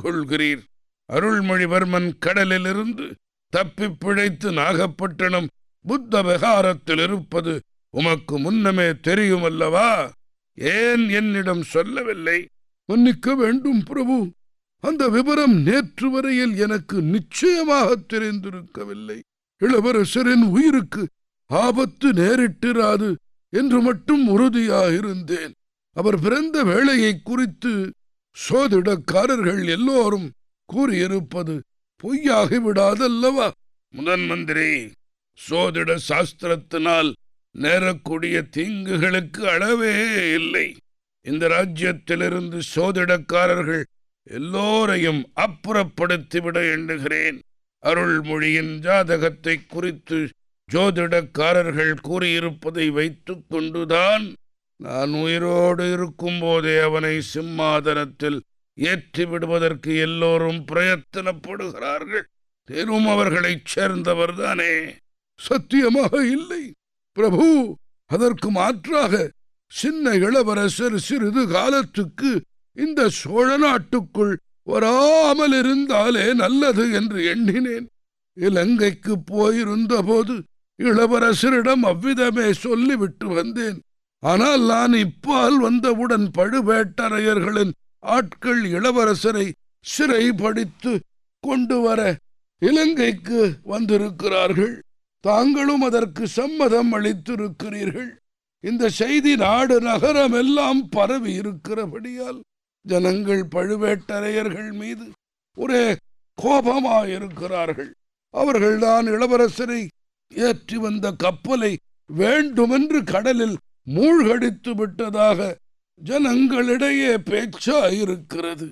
கொள்கிறீர் அருள்மொழிவர்மன் கடலிலிருந்து தப்பிப் பிழைத்து நாகப்பட்டினம் புத்த விகாரத்தில் இருப்பது உமக்கு முன்னமே தெரியுமல்லவா ஏன் என்னிடம் சொல்லவில்லை மன்னிக்க வேண்டும் பிரபு அந்த விவரம் நேற்று வரையில் எனக்கு நிச்சயமாக தெரிந்திருக்கவில்லை இளவரசரின் உயிருக்கு ஆபத்து நேரிட்டிராது என்று மட்டும் உறுதியாயிருந்தேன் அவர் பிறந்த வேளையை குறித்து சோதிடக்காரர்கள் எல்லோரும் கூறியிருப்பது பொய்யாகிவிடாதல்லவா முதன் மந்திரி சோதிட சாஸ்திரத்தினால் நேரக்கூடிய தீங்குகளுக்கு அளவே இல்லை இந்த ராஜ்யத்திலிருந்து சோதிடக்காரர்கள் எல்லோரையும் அப்புறப்படுத்திவிட எண்ணுகிறேன் அருள்மொழியின் ஜாதகத்தை குறித்து ஜோதிடக்காரர்கள் கூறியிருப்பதை வைத்துக் கொண்டுதான் நான் உயிரோடு இருக்கும்போதே அவனை சிம்மாதனத்தில் ஏற்றி விடுவதற்கு எல்லோரும் பிரயத்தனப்படுகிறார்கள் தேரும் அவர்களைச் சேர்ந்தவர்தானே சத்தியமாக இல்லை பிரபு அதற்கு மாற்றாக சின்ன இளவரசர் சிறிது காலத்துக்கு இந்த சோழ நாட்டுக்குள் வராமல் இருந்தாலே நல்லது என்று எண்ணினேன் இலங்கைக்கு போயிருந்தபோது இளவரசரிடம் அவ்விதமே சொல்லிவிட்டு வந்தேன் ஆனால் நான் இப்பால் வந்தவுடன் பழுவேட்டரையர்களின் ஆட்கள் இளவரசரை சிறைப்படுத்து கொண்டு வர இலங்கைக்கு வந்திருக்கிறார்கள் தாங்களும் அதற்கு சம்மதம் அளித்திருக்கிறீர்கள் இந்த செய்தி நாடு நகரம் எல்லாம் பரவி இருக்கிறபடியால் ஜனங்கள் பழுவேட்டரையர்கள் மீது ஒரே கோபமாயிருக்கிறார்கள் அவர்கள்தான் இளவரசரை ஏற்றி வந்த கப்பலை வேண்டுமென்று கடலில் மூழ்கடித்து விட்டதாக ஜனங்களிடையே பேச்சாயிருக்கிறது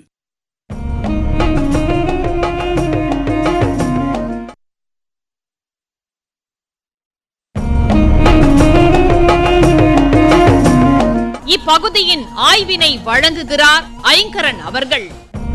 இப்பகுதியின் ஆய்வினை வழங்குகிறார் ஐங்கரன் அவர்கள்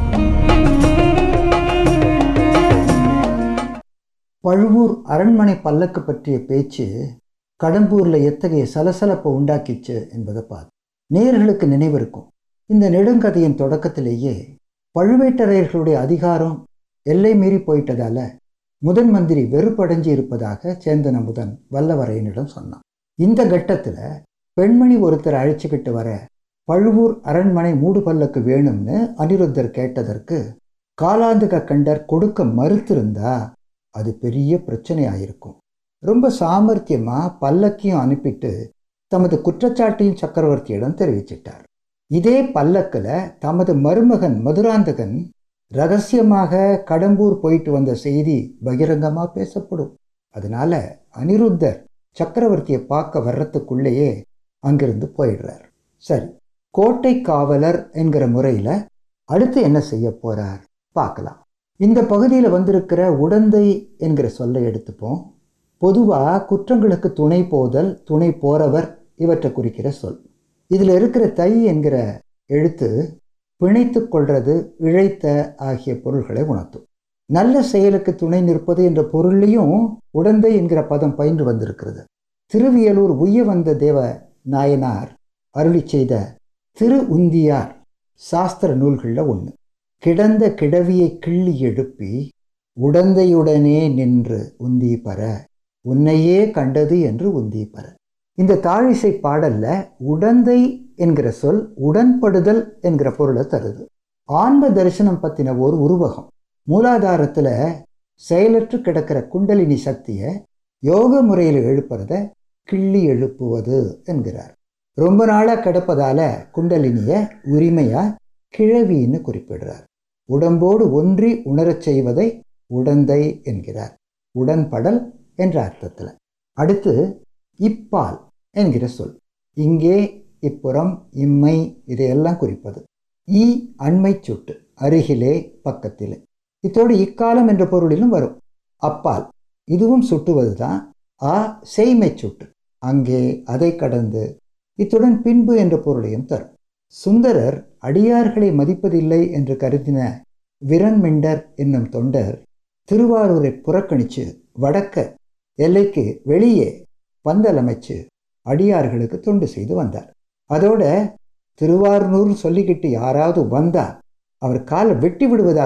பழுவூர் அரண்மனை பல்லக்கு பற்றிய பேச்சு கடம்பூர்ல எத்தகைய சலசலப்பை உண்டாக்கிச்சு என்பதை பார்த்து நேயர்களுக்கு நினைவிருக்கும் இந்த நெடுங்கதையின் தொடக்கத்திலேயே பழுவேட்டரையர்களுடைய அதிகாரம் எல்லை மீறி போயிட்டதால முதன் மந்திரி வெறுப்படைஞ்சு இருப்பதாக சேந்தன முதன் வல்லவரையனிடம் சொன்னான் இந்த கட்டத்தில் பெண்மணி ஒருத்தர் அழைச்சிக்கிட்டு வர பழுவூர் அரண்மனை மூடு பல்லக்கு வேணும்னு அனிருத்தர் கேட்டதற்கு காலாந்தக கண்டர் கொடுக்க மறுத்திருந்தா அது பெரிய பிரச்சனையாயிருக்கும் ரொம்ப சாமர்த்தியமா பல்லக்கையும் அனுப்பிட்டு தமது குற்றச்சாட்டையும் சக்கரவர்த்தியிடம் தெரிவிச்சிட்டார் இதே பல்லக்கில் தமது மருமகன் மதுராந்தகன் ரகசியமாக கடம்பூர் போயிட்டு வந்த செய்தி பகிரங்கமாக பேசப்படும் அதனால அனிருத்தர் சக்கரவர்த்தியை பார்க்க வர்றதுக்குள்ளேயே அங்கிருந்து போயிடுறார் சரி கோட்டை காவலர் என்கிற முறையில் அடுத்து என்ன செய்ய போறார் பார்க்கலாம் இந்த பகுதியில் வந்திருக்கிற உடந்தை என்கிற சொல்லை எடுத்துப்போம் பொதுவாக குற்றங்களுக்கு துணை போதல் துணை போறவர் இவற்றை குறிக்கிற சொல் இதில் இருக்கிற தை என்கிற எழுத்து பிணைத்து கொள்றது இழைத்த ஆகிய பொருள்களை உணர்த்தும் நல்ல செயலுக்கு துணை நிற்பது என்ற பொருளையும் உடந்தை என்கிற பதம் பயின்று வந்திருக்கிறது திருவியலூர் உய்ய வந்த தேவ நாயனார் அருளி செய்த திரு உந்தியார் சாஸ்திர நூல்களில் ஒன்று கிடந்த கிடவியை கிள்ளி எழுப்பி உடந்தையுடனே நின்று உந்தி பர உன்னையே கண்டது என்று உந்தி பர இந்த தாழிசை பாடல்ல உடந்தை என்கிற சொல் உடன்படுதல் என்கிற பொருளை தருது ஆன்ம தரிசனம் பற்றின ஒரு உருவகம் மூலாதாரத்தில் செயலற்று கிடக்கிற குண்டலினி சக்தியை யோக முறையில் எழுப்புறத கிள்ளி எழுப்புவது என்கிறார் ரொம்ப நாளாக கிடப்பதால குண்டலினிய உரிமையா கிழவின்னு குறிப்பிடுறார் உடம்போடு ஒன்றி உணரச் செய்வதை உடந்தை என்கிறார் உடன்படல் என்ற அர்த்தத்தில் அடுத்து இப்பால் என்கிற சொல் இங்கே இப்புறம் இம்மை இதையெல்லாம் குறிப்பது ஈ அண்மை சுட்டு அருகிலே பக்கத்திலே இத்தோடு இக்காலம் என்ற பொருளிலும் வரும் அப்பால் இதுவும் சுட்டுவது தான் ஆ செய்மை சுட்டு அங்கே அதை கடந்து இத்துடன் பின்பு என்ற பொருளையும் தரும் சுந்தரர் அடியார்களை மதிப்பதில்லை என்று கருதின விரண்மிண்டர் என்னும் தொண்டர் திருவாரூரை புறக்கணித்து வடக்க எல்லைக்கு வெளியே பந்தல் அமைச்சு அடியார்களுக்கு தொண்டு செய்து வந்தார் அதோட திருவாரூர் சொல்லிக்கிட்டு யாராவது வந்தா அவர் காலை வெட்டி விடுவதாக